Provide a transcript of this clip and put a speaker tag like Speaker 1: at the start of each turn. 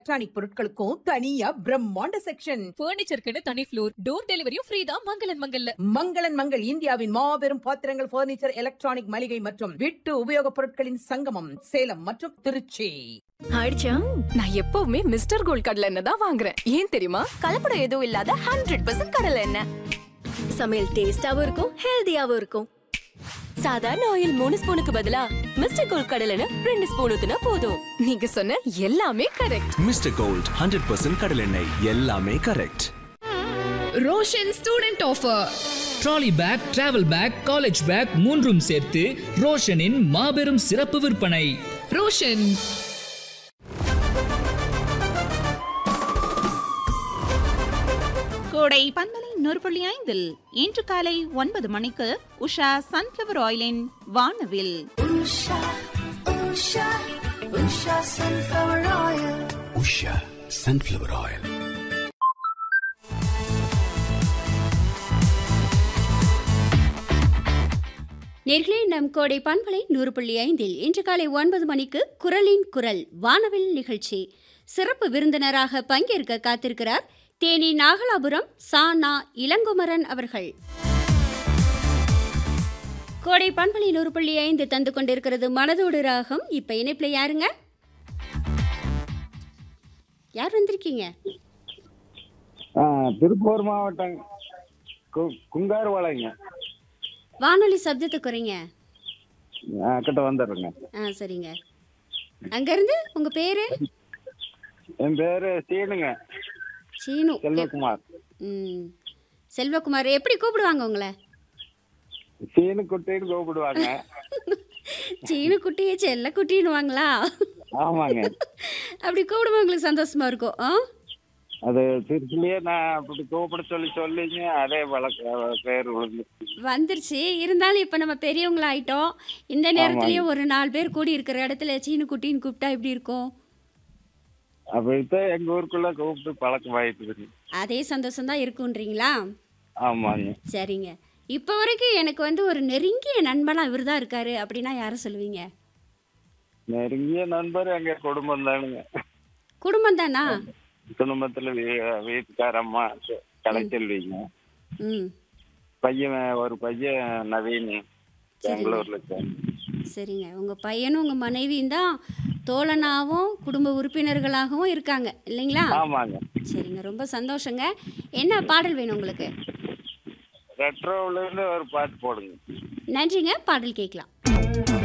Speaker 1: electronic பொருட்களுக்கும் தனியா பிரம்மாண்ட செக்ஷன்
Speaker 2: பர்னிச்சருக்குன்னு தனி ஃப்ளோர் டோர் டெலிவரியும் ஃப்ரீ தான் மங்களன் மங்கல்ல
Speaker 1: மங்களன் மங்கள் இந்தியாவின் மாபெரும் பாத்திரங்கள் பர்னிச்சர் எலக்ட்ரானிக் மளிகை மற்றும் வீட்டு உபயோகப் பொருட்களின் சங்கமம் சேலம் மற்றும் திருச்சி
Speaker 3: ஆயிடுச்சா நான் எப்பவுமே மிஸ்டர் கோல்ட் கடலை எண்ணெய் தான் வாங்குறேன் ஏன் தெரியுமா கலப்படம் எதுவும் இல்லாத ஹண்ட்ரட் பர்சன்ட் கடலை எண்ணெய் சமையல் டேஸ்டாவும் இருக்கும் ஹெல்தியாவும் இருக்கும் சாதாரண ஆயில் மூணு ஸ்பூனுக்கு பதிலா மிஸ்டர் கோல்ட் கடலை எண்ணெய் ரெண்டு ஸ்பூன் ஊத்துனா போதும் நீங்க சொன்ன எல்லாமே correct
Speaker 4: mister gold hundred percent கடலெண்ணெய் எல்லாமே correct
Speaker 5: Roshan student offer
Speaker 6: trolley bag travel bag college bag மூன்றும் சேர்த்து ரோஷனின் மாபெரும் சிறப்பு விற்பனை
Speaker 5: ரோஷன்
Speaker 7: கோடை பன்மலை நூறு புள்ளி ஐந்தில் இன்று காலை ஒன்பது மணிக்கு உஷா சன்ஃபிளவர் ஆயிலின் வானவில்
Speaker 4: உஷா சன்ஃபிளவர் ஆயில்
Speaker 8: நேர்களே நம் கோடை பண்பலை நூறு புள்ளி ஐந்தில் இன்று காலை ஒன்பது மணிக்கு குரலின் குரல் வானவில் நிகழ்ச்சி சிறப்பு விருந்தினராக பங்கேற்க காத்திருக்கிறார் தேனி நாகலாபுரம் சானா இளங்குமரன் அவர்கள் கோடை பண்பலை நூறு புள்ளி ஐந்து தந்து கொண்டிருக்கிறது மனதோடு ராகம் இப்ப இணைப்புல யாருங்க யார் வந்திருக்கீங்க
Speaker 9: ஆ, திருப்பூர் மாவட்டம் கு- குங்கார்பாளையங்க
Speaker 8: வானொலி சப்தத்தை குறைங்க
Speaker 9: ஆ, கிட்ட வந்துடுறேங்க
Speaker 8: ஆ சரிங்க அங்கிருந்து உங்க பேரு
Speaker 9: என் பேரு சீனுங்க
Speaker 8: சீனு
Speaker 9: செல்வகுமார்
Speaker 8: ம் செல்வகுமார் எப்படி கூப்பிடுவாங்க உங்களை
Speaker 9: சீனு குட்டின்னு கூப்பிடுவாங்க
Speaker 8: சீனு குட்டியே செல்ல குட்டின்னுவாங்களா
Speaker 9: ஆமாங்க
Speaker 8: அப்படி கூப்பிடும்போது உங்களுக்கு சந்தோஷமா இருக்கும் ஆ
Speaker 9: அது திருச்சிலேயே நான் அப்படி கூப்பிட சொல்லி சொல்லிங்க அதே வழக்க பேர் விழுந்து
Speaker 8: வந்துருச்சு இருந்தாலும் இப்போ நம்ம பெரியவங்களா ஆயிட்டோம் இந்த நேரத்துலயும் ஒரு நாலு பேர் கூடி இருக்கிற இடத்துல சீனு குட்டின்னு கூப்பிட்டா எப்படி இருக்கும்
Speaker 9: அப்படித்தான் எங்க ஊருக்குள்ள கூப்பிட்டு பழக்கம் ஆயிட்டுதுங்க
Speaker 8: அதே சந்தோஷம் தான் இருக்குன்றீங்களா
Speaker 9: ஆமாங்க
Speaker 8: சரிங்க இப்போ வரைக்கும் எனக்கு வந்து ஒரு நெருங்கிய நண்பனா இவர் தான் இருக்காரு அப்படின்னா யாரை சொல்லுவீங்க
Speaker 9: நெருங்கிய நண்பர் எங்க குடும்பம் தானுங்க
Speaker 8: குடும்பம் தானா
Speaker 9: குடும்பத்துல வீ- வீட்டுக்கார அம்மா கடை செல்விங்க
Speaker 8: ம்
Speaker 9: பையன் ஒரு பையன் நவீன் பெங்களூர்ல இருக்காங்க
Speaker 8: சரிங்க உங்கள் பையனும் உங்கள் மனைவியும் தான் தோழனாகவும் குடும்ப உறுப்பினர்களாகவும் இருக்காங்க இல்லைங்களா
Speaker 9: ஆமாங்க
Speaker 8: சரிங்க ரொம்ப சந்தோஷங்க என்ன பாடல் வேணும் உங்களுக்கு
Speaker 9: ரெட்ரோல இருந்து ஒரு பாட்டு போடுங்க
Speaker 8: நன்றிங்க பாடல் கேட்கலாம்